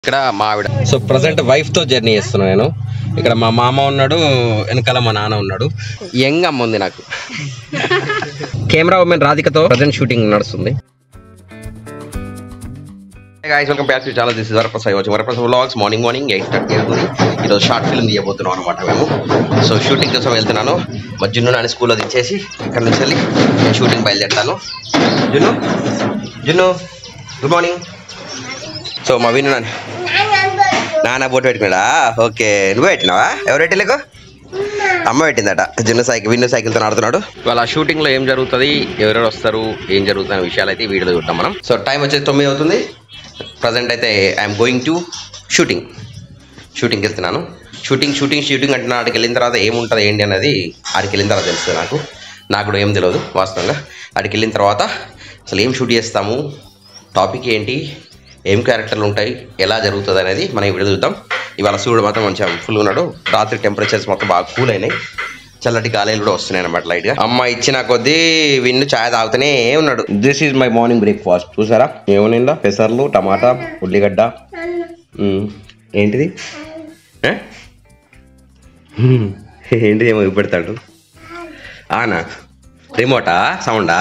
ఇక్కడ మా ఆవిడ సో ప్రజెంట్ వైఫ్ తో జర్నీ చేస్తున్నాను నేను ఇక్కడ మా మామ ఉన్నాడు వెనకాల మా నాన్న ఉన్నాడు యంగ్ అమ్మ ఉంది నాకు కెమెరా ఉమెన్ రాధికతో ప్రజెంట్ షూటింగ్ నడుస్తుంది గాయస్ వెల్కమ్ బ్యాక్ టు చాలా దిస్ ఇస్ వరప్రసాద్ వచ్చి Varaprasad vlogs morning morning eight thirty అవుతుంది ఈరోజు షార్ట్ ఫిల్మ్ తీయబోతున్నాం అనమాట మేము సో షూటింగ్ కోసం వెళ్తున్నాను మా జున్ను నాని స్కూల్లో దించేసి ఇక్కడ నుంచి వెళ్ళి నేను షూటింగ్ బయలుదేరుతాను జున్ను జున్ను గుడ్ మార్నింగ్ సో మా విన్ను నాని నాన్న బోటు పెట్టుకున్నాడా ఓకే నువ్వు పెట్టినావా ఎవరు పెట్టలేకు అమ్మ పెట్టిందట జున్ను సైకిల్ విన్ను సైకిల్తో ఆడుతున్నాడు వాళ్ళ షూటింగ్ లో ఏం జరుగుతుంది ఎవరెవరు వస్తారు ఏం జరుగుతున్న విషయాలు అయితే ఈ వీడియోలో చూద్దాం మనం సో టైం వచ్చేసి తొమ్మిది అవుతుంది ప్రజెంట్ అయితే ఐఎమ్ గోయింగ్ టు షూటింగ్ షూటింగ్కి వెళ్తున్నాను షూటింగ్ షూటింగ్ షూటింగ్ అంటే ఆడికి వెళ్ళిన తర్వాత ఏముంటుంది ఏంటి అనేది ఆడికి వెళ్ళిన తర్వాత తెలుస్తుంది నాకు నాకు కూడా ఏం తెలియదు వాస్తవంగా ఆడికి వెళ్ళిన తర్వాత అసలు ఏం షూట్ చేస్తాము టాపిక్ ఏంటి ఏం క్యారెక్టర్లు ఉంటాయి ఎలా జరుగుతుంది అనేది మనం ఈ వీడియో చూద్దాం ఇవాళ సూర్యుడు మాత్రం మంచిగా ఫుల్ ఉన్నాడు రాత్రి టెంపరేచర్స్ మొత్తం బాగా కూల్ అయినాయి చల్లటి గాలిలు కూడా వస్తున్నాయి అనమాట లైట్ గా అమ్మ ఇచ్చిన కొద్దీ విన్ను ఛాయ్ తాగుతూనే ఉన్నాడు this is my morning breakfast చూసారా ఏమనిందా పెసర్లు టమాటా ఉల్లిగడ్డ మ్మ్. ఏంటిది ఏ? హ్మ్. ఏంటిది ఏమో పెడతాడు ఆనా రిమోటా సౌండా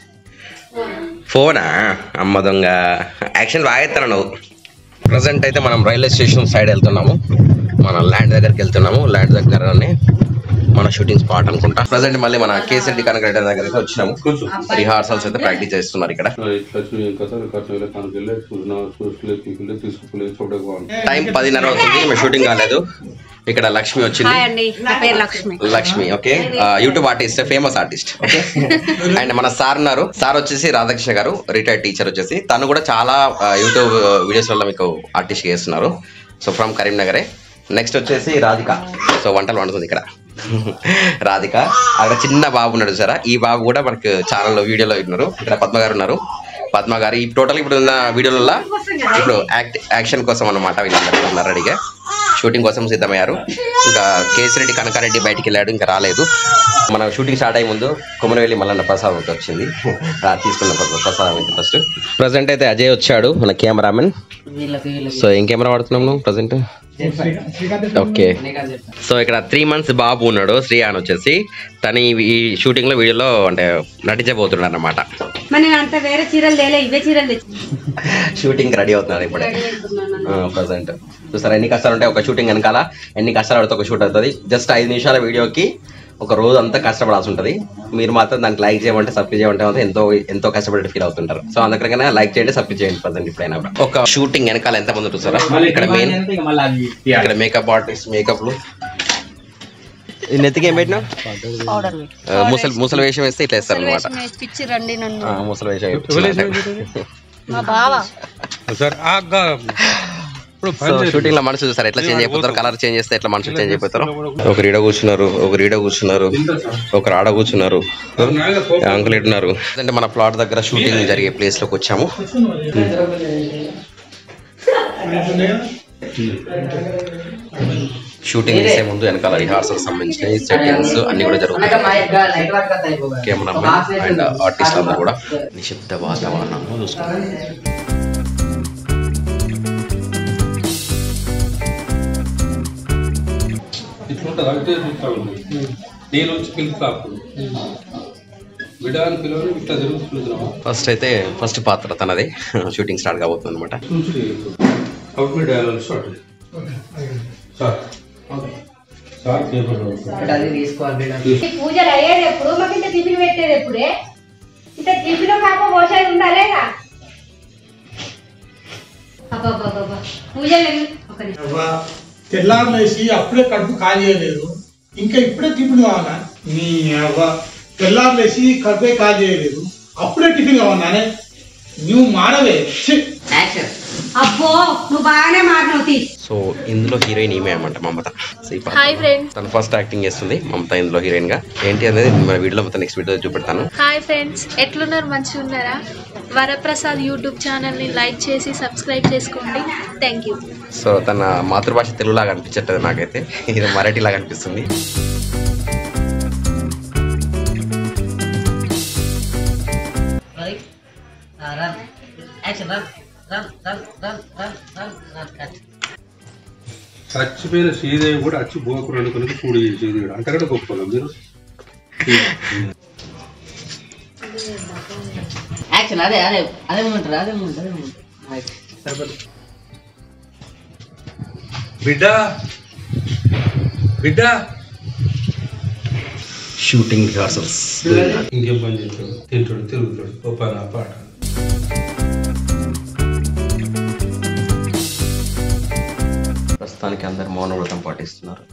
ఫోనా అమ్మ దొంగ యాక్షన్ బాగా ఎత్తాను నువ్వు ప్రజెంట్ అయితే మనం రైల్వే స్టేషన్ సైడ్ వెళ్తున్నాము మన ల్యాండ్ దగ్గరికి వెళ్తున్నాము ల్యాండ్ దగ్గరనే మన షూటింగ్ స్పాట్ అనుకుంటా ప్రజెంట్ మళ్ళీ మన కేసీఆర్ కనకరెడ్డి దగ్గరికి వచ్చినాము రిహార్సల్స్ అయితే ప్రాక్టీస్ చేస్తున్నారు ఇక్కడ లక్ష్మి కథ కథ కనుకెళ్ళి చూసిన చూసులే పీకులే తీసుకులే చూడక బాగుంది టైం పదిన్నర అవుతుంది మేము షూటింగ్ కాలేదు ఇక్కడ లక్ష్మి వచ్చింది హాయ్ అండి నా పేరు Lakshmi Lakshmi okay YouTube artist famous artist okay and మన సార్ ఉన్నారు సార్ వచ్చేసి రాధాకృష్ణ గారు రిటైర్డ్ టీచర్ వచ్చేసి తను కూడా చాలా యూట్యూబ్ వీడియోస్ వల్ల మీకు ఆర్టిస్ట్ చేస్తున్నారు సో ఫ్రమ్ కరీంనగరే నెక్స్ట్ వచ్చేసి రాధిక సో వంటలు వండుతుంది ఇక్కడ రాధిక అక్కడ చిన్న బాబు ఉన్నాడు సారా ఈ బాబు కూడా మనకు ఛానల్లో వీడియోలో ఉన్నారు ఇక్కడ పద్మ గారు ఉన్నారు పద్మ గారు ఈ టోటల్ ఇప్పుడు ఉన్న వీడియోలలో ఇప్పుడు యాక్ట్ యాక్షన్ కోసం అన్నమాట వీళ్ళందరూ ఉన్నారు రెడీగా షూటింగ్ కోసం సిద్ధమయ్యారు ఇంకా కేసిరెడ్డి కనకారెడ్డి బయటికి వెళ్ళాడు ఇంకా రాలేదు మన షూటింగ్ స్టార్ట్ అయ్యే ముందు కుమరవెల్లి మల్లన్న ప్రసాద్ ఒకటి వచ్చింది రా, తీసుకున్న ప్ర- ప్రసాదం అయితే ఫస్ట్ ప్రజెంట్ అయితే అజయ్ వచ్చాడు మన కెమెరామెన్ సో ఏం కెమెరా వాడుతున్నాం నువ్వు ప్రజెంట్ ఓకే సో ఇక్కడ త్రీ మంత్స్ బాబు ఉన్నాడు శ్రీయాన్ వచ్చేసి తను ఈ- ఈ షూటింగ్ లో వీడియోలో అంటే నటించబోతున్నాడు అన్నమాట మరి నేను అంత వేరే చీరలు తేలే ఇవే చీరలు తెచ్చి షూటింగ్ రెడీ అవుతున్నాడు ఇప్పుడే ప్రజెంట్ చూసారా ఎన్ని కష్టాలు ఉంటాయి ఒక షూటింగ్ వెనకాల ఎన్ని కష్టాలు పడితే ఒక షూట్ అవుతుంది జస్ట్ ఐదు నిమిషాల వీడియోకి ఒక రోజు అంతా కష్టపడాల్సి ఉంటుంది మీరు మాత్రం దానికి లైక్ చేయమంటే సబ్స్క్రైబ్ చేయమంటే మాత్రం ఎంతో ఎంతో కష్టపడి ఫీల్ అవుతుంటారు సో అందుకనే లైక్ చేయండి సబ్స్క్రైబ్ చేయండి ప్రజెంట్ ఇప్పుడైనా కూడా. ఒక షూటింగ్ వెనకాల ఎంత మంది చూసారా ఇక్కడ మెయిన్ ఇక్కడ మేకప్ ఆర్టిస్ట్ మేకప్లు నెత్తికి ఏం పెట్టినా పౌడర్ ముసలి ముసలి వేషం వేస్తే ఇట్లా వేస్తారు అనమాట పిచ్చి రండి నన్ను ముసలి వేషం వేయించాలంటే. మా బావ సార్ ఆగ్గా ఇప్పుడు సో షూటింగ్ లో మనుషులు చూసారు ఎట్లా చేంజ్ అయిపోతారు కలర్ చేంజ్ చేస్తే ఎట్లా మనుషులు చేంజ్ అయిపోతారు ఒకరు ఈడ కూర్చున్నారు ఒకరు ఈడ కూర్చున్నారు ఒకరు ఆడ కూర్చున్నారు అంకుల్ ఉన్నారు అంటే మన ప్లాట్ దగ్గర షూటింగ్ జరిగే ప్లేస్ లోకి వచ్చాము షూటింగ్ చేసే ముందు వెనకాల రిహార్సల్ సంబంధించిన సెట్టింగ్స్ అన్ని కూడా జరుగుతాయి కెమెరామెన్ అండ్ ఆర్టిస్ట్ అందరూ కూడా నిశ్శబ్ద వాతావరణంలో చూసుకుంటారు ఇట్లుంటుంది అంటే చూస్తా ఉంది నేను వచ్చి పిలుస్తా అప్పుడు విడాన్ని పిలవని ఇట్లా జరుగుతున్నావా ఫస్ట్ అయితే ఫస్ట్ పాత్ర తనది షూటింగ్ స్టార్ట్ కాబోతుంది అనమాట చూసి అవుట్ మీ dialer start sir sir paper ఈ పూజలు అయ్యేది ఎప్పుడు మాకు ఇంత టిఫిన్ పెట్టేది ఎప్పుడే ఇంత టిఫిన్ కాక పోసేది ఉండాలేగా అబ్బాబ్బాబ్బా పూజలు ఎన్ని- ఒక నిమిషం. అవ్వ, తెల్లారులేసి అప్పుడే కడుపు ఖాళీ చేయలేదు ఇంకా ఇప్పుడే టిఫిన్ కావాలా నీ అవ్వ తెల్లారులేసి కడుపే ఖాళీ చేయలేదు అప్పుడే టిఫిన్ కావాలనే నువ్వు మానవే ఛీ! అబ్బో నువ్వు బాగానే మారినావు తీ సో ఇందులో హీరోయిన్ ఈమె అనమాట మమత సో ఈ పాత్ర. హాయ్ ఫ్రెండ్స్ తను ఫస్ట్ యాక్టింగ్ చేస్తుంది మమత ఇందులో హీరోయిన్ గా ఏంటి అనేది మన వీడియోలో మొత్తం నెక్స్ట్ వీడియో చూపెడతాను హాయ్ ఫ్రెండ్స్ ఎట్లున్నారు మంచిగా ఉన్నారా వరప్రసాద్ యూట్యూబ్ ఛానల్ని లైక్ చేసి సబ్స్క్రైబ్ చేసుకోండి థ్యాంక్ యూ సో తన మాతృభాష తెలుగులాగా అనిపించట్లేదు నాకైతే ఇది మరాఠీ లాగా అనిపిస్తుంది Run. Action. Run. Run. Run. Run. Run. Run. Run. Cut. చచ్చిపోయిన శ్రీదేవి కూడా వచ్చి బోకూర అనుకున్నది కూడి శ్రీదేవి అంతకంటే గొప్ప మీరు యాక్షన్ అదే అదే అదే మూమెంట్ అదే మూమెంట్ అదే మూమెంట్ సరిపోతుంది బిడ్డ బిడ్డ షూటింగ్ రిహార్సల్స్ ఇంకేం పని చేస్తాడు తింటాడు తిరుగుతాడు ఓ పని ఆ పాట ప్రస్తుతానికి అందరు మౌన వ్రతం పాటిస్తున్నారు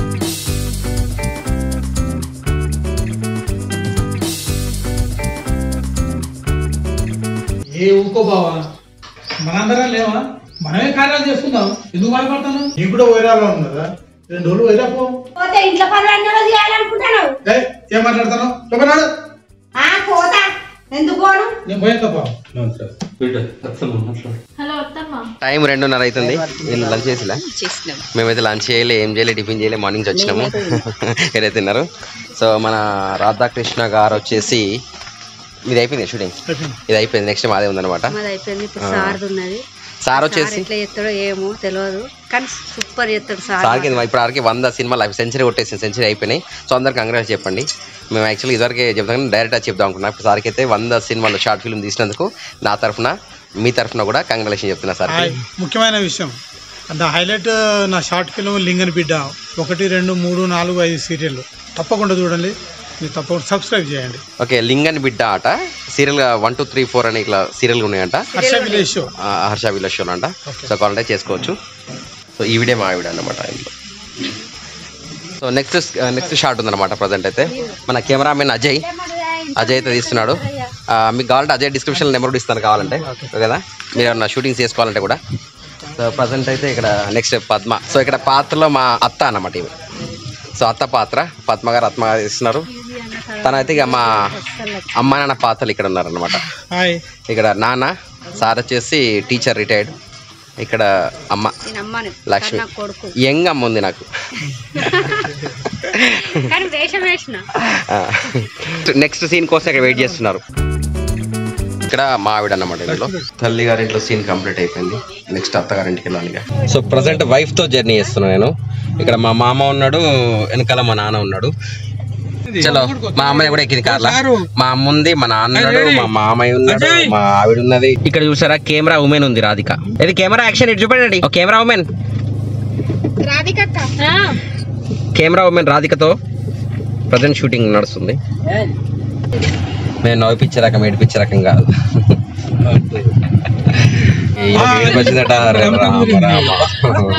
ఏ ఊకో బావా మనందరం లేవా మనమే కార్యాలు చేసుకుందాం ఎందుకు భయపడతాను నీకు కూడా వైరాలు ఉన్నదా రెండు రోజులు వైరా పో పోతే ఇంట్లో పనులు అన్నీ రోజు చేయాలనుకుంటాను ఏయ్, ఏం మాట్లాడతాను చెప్పనాడు ఆ పోతా ఎందుకు పోను నేను పోయేంత బావ నమస్కారం బిడ్డ అత్తమ్మ మాట్లాడు హలో అత్తమ్మ టైం రెండున్నర అవుతుంది వీళ్ళు లంచ్ చేసిలా మేమైతే లంచ్ చేయలే ఏం చేయలే టిఫిన్ చేయలే మార్నింగ్ వచ్చినాము వేరే తిన్నారు సో మన రాధాకృష్ణ గారు వచ్చేసి ఇది అయిపోయింది షూటింగ్ ఇది అయిపోయింది నెక్స్ట్ మాదే ఉందన్నమాట మాది అయిపోయింది ఇప్పుడు సార్ది ఉన్నది సార్ సార్ వచ్చేసి ఎట్లా చేస్తాడో ఏమో తెలియదు కానీ సూపర్ చేస్తాడు సార్ సార్కి ఇప్పుడు వరకు వంద సినిమాలు సెంచరీ కొట్టేసింది సెంచరీ అయిపోయినాయి సో అందరికి కంగ్రాట్స్ చెప్పండి మేము యాక్చువల్లీ ఇదివరకే చెప్తాం కానీ డైరెక్ట్గా చెప్దాం అనుకున్నాం ఇప్పుడు సార్కి అయితే వంద సినిమాలు షార్ట్ ఫిల్మ్ తీసినందుకు నా తరఫున మీ తరఫున కూడా కంగ్రాచులేషన్ చెప్తున్నా సార్ హాయ్ ముఖ్యమైన విషయం అంత హైలైట్ నా షార్ట్ ఫిల్మ్ లింగన్ బిడ్డ ఒకటి రెండు మూడు నాలుగు ఐదు సీరియళ్ళు తప్పకుండా చూడండి మీరు తప్పకుండా సబ్స్క్రైబ్ చేయండి ఓకే లింగన్ బిడ్డ ఆట serial one two three four అని ఇట్లా సీరియల్ ఉన్నాయంట హర్ష విలేజ్ షో ఆ, హర్ష విలాస్ షోలో అంట సో కావాలంటే చేసుకోవచ్చు సో ఈ వీడియో మా వీడియో అనమాట ఇందులో సో నెక్స్ట్ నెక్స్ట్ షాట్ ఉందన్నమాట ప్రజెంట్ అయితే మన కెమెరామెన్ అజయ్ అజయ్ అయితే తీస్తున్నాడు ఆ, మీకు కావాలంటే అజయ్ డిస్క్రిప్షన్ నెంబర్ కూడా ఇస్తాను కావాలంటే కదా మీరు ఏమన్నా షూటింగ్స్ చేసుకోవాలంటే కూడా సో ప్రజెంట్ అయితే ఇక్కడ నెక్స్ట్ పద్మ సో ఇక్కడ పాత్రలో మా అత్త అన్నమాట ఇవి సో అత్త పాత్ర పద్మ గారు అత్మ గారు ఇస్తున్నారు తనైతే ఇక మా అమ్మ నాన్న పాత్రలు ఇక్కడ ఉన్నారన్నమాట హాయ్ ఇక్కడ నాన్న సార్ వచ్చేసి టీచర్ రిటైర్డ్ ఇక్కడ అమ్మ నేను అమ్మాను లక్ష్మి నా కొడుకు యంగ్ అమ్మ ఉంది నాకు కానీ వేషం వేసిన నెక్స్ట్ సీన్ కోసం ఇక్కడ వెయిట్ చేస్తున్నారు ఇక్కడ మా ఆవిడ అన్నమాట ఇందులో తల్లి గారి ఇంట్లో సీన్ కంప్లీట్ అయిపోయింది నెక్స్ట్ అత్తగారింటికి వెళ్ళాలి ఇక. సో ప్రజెంట్ వైఫ్ తో జర్నీ చేస్తున్నాను నేను ఇక్కడ మా మామ ఉన్నాడు వెనకాల మా నాన్న ఉన్నాడు చలో మా అమ్మాయి కూడా ఎక్కింది కార్లా మా అమ్మ ఉంది మా నాన్న ఉన్నాడు మా మామయ్య ఉన్నాడు మా ఆవిడ ఉన్నది ఇక్కడ చూసారా కెమెరా ఉమెన్ ఉంది రాధిక ఇది కెమెరా యాక్షన్ ఇటు చూపండి కెమెరా ఉమెన్ కెమెరా ఉమెన్ రాధికతో ప్రజెంట్ షూటింగ్ నడుస్తుంది మేము నవ్విపించే రకం ఏడిపించే రకం కాదు ఈయన ఏడుపు వచ్చిందట రే రామ రామ.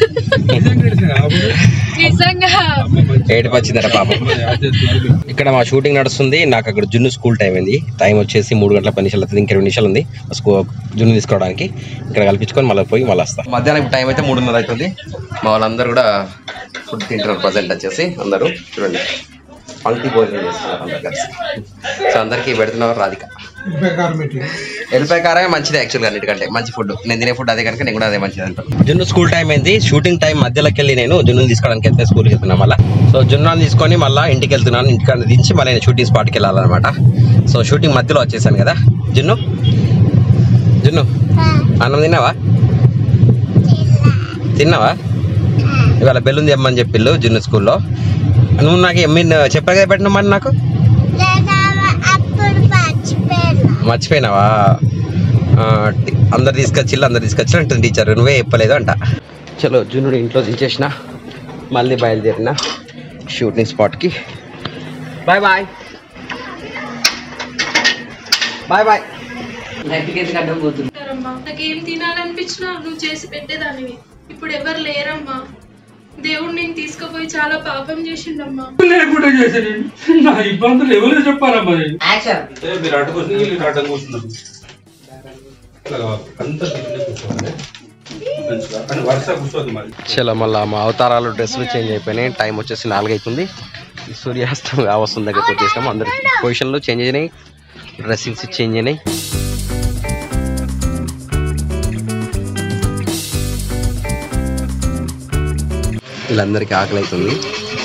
నిజంగా ఏడుపు వచ్చిందట పాపం ఇక్కడ మా షూటింగ్ నడుస్తుంది నాకు అక్కడ జున్ను స్కూల్ టైం అయింది టైం వచ్చేసి మూడు గంటల పది నిమిషాలు అవుతుంది ఇంకా రెండు నిమిషాలు ఉంది స్కూ జున్ను తీసుకోవడానికి ఇక్కడ కల్పించుకొని మళ్ళీ పోయి మళ్ళీ వస్తాం మధ్యాహ్నం టైం అయితే మూడున్నర అవుతుంది మా వాళ్ళందరూ కూడా ఫుడ్ తింటున్నారు ప్రజెంట్ వచ్చేసి అందరూ చూడండి పంక్తి భోజనం చేస్తున్నారు అందరు కలిసి సో అందరికీ పెడుతున్నారు రాధిక ఎల్లిపాయ కారమే మంచిది యాక్చువల్గా అన్నిటికంటే మంచి ఫుడ్ నేను తినే ఫుడ్ అదే కనుక నేను కూడా అదే మంచిది అంటాను జున్ను స్కూల్ టైం అయింది షూటింగ్ టైం మధ్యలోకి వెళ్ళి నేను జున్ను తీసుకోవడానికి వెళ్తే స్కూల్కి వెళ్తున్నా మళ్ళీ సో జున్నాను తీసుకొని మళ్ళీ ఇంటికి వెళ్తున్నాను ఇంటికి దించి మళ్ళీ నేను షూటింగ్ స్పాట్కి వెళ్ళాలన్నమాట సో షూటింగ్ మధ్యలో వచ్చేసాను కదా జున్ను జున్ను అన్నం తిన్నావా తిన్నావా ఇవాళ బెలూన్ తెమ్మని చెప్పిళ్ళు జున్ను స్కూల్లో నువ్వు నాకు మీరు చెప్పారు కదా పెట్టిన మరి నాకు మర్చిపోయినావా ఆ, టి- అందరు తీసుకొచ్చిల్లు అందరు తీసుకొచ్చి అంటుంది టీచర్ నువ్వే చెప్పలేదు అంట చలో జున్నుడు ఇంట్లో దించేసిన మళ్ళీ బయలుదేరిన షూటింగ్ స్పాట్కి bye bye bye bye certificate అడ్డం పోతుంది అమ్మా నాకేం తినాలనిపించినా నువ్వు చేసి పెట్టేదానివి ఇప్పుడు ఎవరు లేరమ్మా దేవుడు నేను తీసుకుపోయి చాలా పాపం చేసిండమ్మా లేకుండా చేశాను నా ఇబ్బందులు ఎవరు చెప్పారమ్మా నేను యాక్షన్ ఏ, మీరు అటు కూర్చుని వీళ్ళు అడ్డం కూర్చున్నారు ఇట్లా కావాలి. అంతా తిండి కూర్చోవాలి మంచిగా కానీ వరుస కూర్చోదు మరి చలో మళ్ళీ మా అవతారాలు డ్రెస్సులు చేంజ్ అయిపోయినాయి టైం వచ్చేసి నాలుగు అవుతుంది ఈ సూర్యాస్తం వస్తుంది దగ్గరకు వచ్చేసినాము అందరి పొజిషన్లు చేంజ్ అయినాయి డ్రెస్సింగ్స్ చేంజ్ అయినాయి వీళ్ళందరికీ ఆకలి అవుతుంది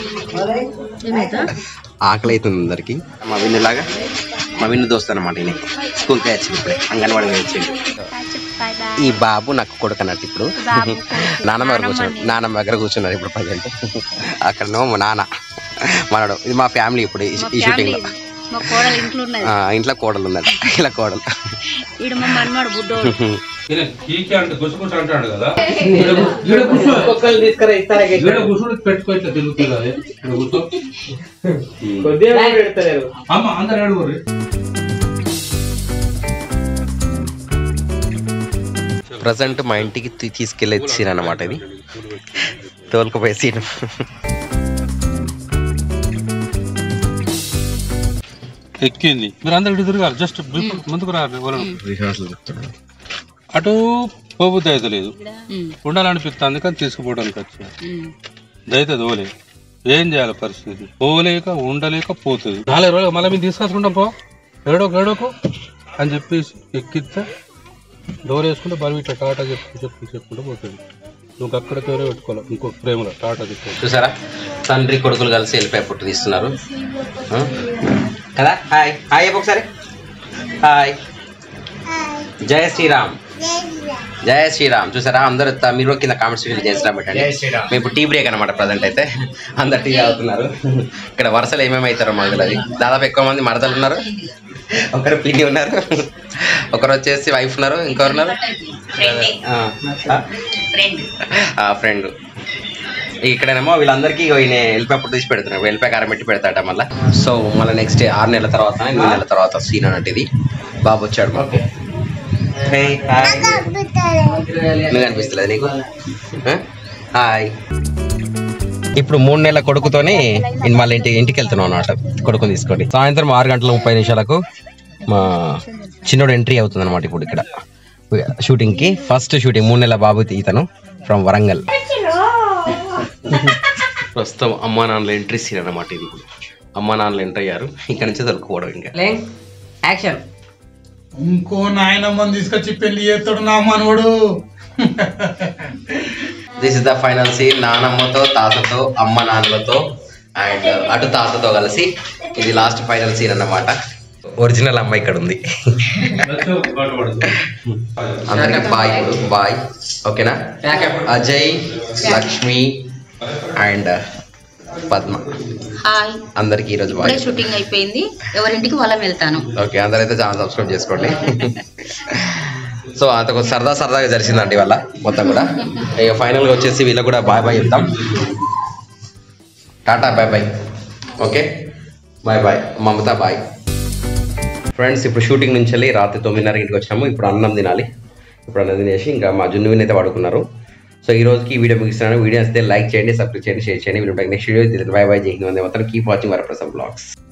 ఆకలి అవుతుంది అందరికి మా విన్నులాగా మా విన్ను దోస్తు అనమాట ఈయన స్కూల్కి వచ్చి ఇప్పుడే అంగన్వాడీ వచ్చి బాయ్ బాయ్ ఈ బాబు నాకు కొడుకు అన్నట్టు ఇప్పుడు బాబు నానమ్మ దగ్గర కూర్చున్నాడు నానమ్మ దగ్గర కూర్చున్నారు ఇప్పుడు ప్రజెంట్ అక్కడనేమో మా నాన్న మనడు ఇది మా ఫ్యామిలీ ఇప్పుడు ఈ- ఈ షూటింగ్ లో మా కోడలు ఇంట్లో ఉన్నది ఆ, ఇంట్లో కోడలు ఉన్నది ఇలా కోడలు ఈడు మా మనమాడు బుడ్డోడు ఈయన కీకి అంటే గుసగుస అంటాడు కదా ఈడ గు- ఈడ కూర్చో ఒక్కళ్ళు తీసుకురా ఇస్తారా ఈడ కూర్చొని పెట్టుకో ఇట్లా తిరుగుతుంది అది ఈడ కూర్చో కొద్దిగా కూడా పెడతలేరు అమ్మ అందరు అడుగురు ప్రజెంట్ మా ఇంటికి తీ- తీసుకెళ్లే సీన్ అన్నమాట ఇది తోలుకుపోయే సీన్ ఎక్కింది మీరు అందరు ఇటు తిరగాలి జస్ట్ ముందుకు రా ఎవరు అటు పోబుద్ది అయితే లేదు ఉండాలనిపిస్తుంది కానీ తీసుకుపోవడానికి వచ్చా దయతే దోలే ఏం చేయాలి పరిస్థితి పోలేక ఉండలేక పోతుంది నాలుగు రోజులు మళ్ళీ మేము తీసుకొచ్చుకుంటాం పో ఏడోకు ఏడోకు అని చెప్పేసి ఎక్కిస్తే డోర్ వేసుకుంటే బరువు ఇట్లా టాటా చెప్పు చెప్పు చెప్పుకుంటూ పోతుంది నువ్వు అక్కడికి ఎవరో పెట్టుకోవాలి ఇంకో ప్రేమలో టాటా చెప్పు చూసారా తండ్రి కొడుకులు కలిసి వెళ్ళిపోయి పుట్టు తీస్తున్నారు ఆ? కదా హాయ్ హాయ్ చెప్పు ఒకసారి హాయ్ జయ శ్రీరామ్ జయ శ్రీరామ్ చూసారా అందరూ త- మీరు కింద కామెంట్స్ జయ శ్రీరామ్ పెట్టండి మేము ఇప్పుడు టీ బ్రేక్ అనమాట ప్రజెంట్ అయితే అందరు టీ తాగుతున్నారు ఇక్కడ వరుసలు ఏమేమి అవుతారో మాకు తెలియదు దాదాపు ఎక్కువ మంది మరదలు ఉన్నారు ఒకరు పిన్ని ఉన్నారు ఒకరు వచ్చేసి వైఫ్ ఉన్నారు ఇంకొకరు ఉన్నారు ఫ్రెండ్ ఇక్కడనేమో వీళ్ళందరికీ ఈయన వెళ్ళిపోయి తీసి పెడుతున్నారు వెళ్ళిపోయి కారం పెట్టి పెడతాట మళ్ళీ సో మళ్ళీ నెక్స్ట్ ఆరు నెలల తర్వాత ఎనిమిది నెలల తర్వాత సీన్ అన్నట్టు ఇది బాబు వచ్చాడు మాకు హే హాయ్ నువ్వు అనిపిస్తలేదు నీకు హాయ్ ఇప్పుడు మూడు నెలల కొడుకుతోని నేను మళ్ళీ ఇంటి ఇంటికి వెళ్తున్నాం అన్నమాట కొడుకుని తీసుకొని సాయంత్రం ఆరు గంటల ముప్పై నిమిషాలకు మా చిన్నోడు ఎంట్రీ అవుతుంది అనమాట ఇప్పుడు ఇక్కడ షూటింగ్ కి ఫస్ట్ షూటింగ్ మూడు నెలల బాబు ఇతను ఫ్రమ్ వరంగల్ ప్రస్తుతం అమ్మా నాన్నల ఎంట్రీ సీన్ అనమాట ఇది ఇప్పుడు అమ్మా నాన్నలు ఎంటర్ అయ్యారు ఇక్కడ నుంచి దొరుకుపోవడం ఇంకా యాక్షన్ ఇంకో నాయనమ్మని తీసుకొచ్చి పెళ్లి చేస్తాడు నా మనవడు this is the final scene నానమ్మతో తాతతో అమ్మ నాన్నలతో అండ్ అటు తాతతో కలిసి ఇది లాస్ట్ ఫైనల్ సీన్ అన్నమాట ఒరిజినల్ అమ్మ ఇక్కడ ఉంది పాట పడుతుంది అందరికి బాయ్ ఇప్పుడు బాయ్ ఓకేనా అజయ్ లక్ష్మి అండ్ పద్మ హాయ్ అందరికి ఈరోజు బాయ్ ఇప్పుడే షూటింగ్ అయిపోయింది ఎవరింటికి వాళ్ళం వెళ్తాను ఓకే అందరైతే ఛానల్ సబ్స్క్రైబ్ చేసుకోండి సో అంత కొంచెం సరదా సరదాగా జరిగిందండి వాళ్ళ మొత్తం కూడా ఇక ఫైనల్గా వచ్చేసి వీళ్ళకి కూడా బాయ్ బాయ్ చెప్తాం tata bye bye okay bye bye Mamata bye friends ఇప్పుడు షూటింగ్ నుంచి వెళ్ళి రాత్రి తొమ్మిదిన్నర ఇంటికి వచ్చినాము ఇప్పుడు అన్నం తినాలి ఇప్పుడు అన్నం తినేసి ఇంకా మా జున్నువిని అయితే పడుకున్నారు సో ఈ రోజుకి ఈ వీడియో ముగిస్తున్నాను వీడియో వస్తే లైక్ చేయండి సబ్స్క్రైబ్ చేయండి షేర్ చేయండి video next video bye bye చేయండి మొత్తం కీప్ వాచింగ్ వరప్రసాద్ బ్లాగ్స్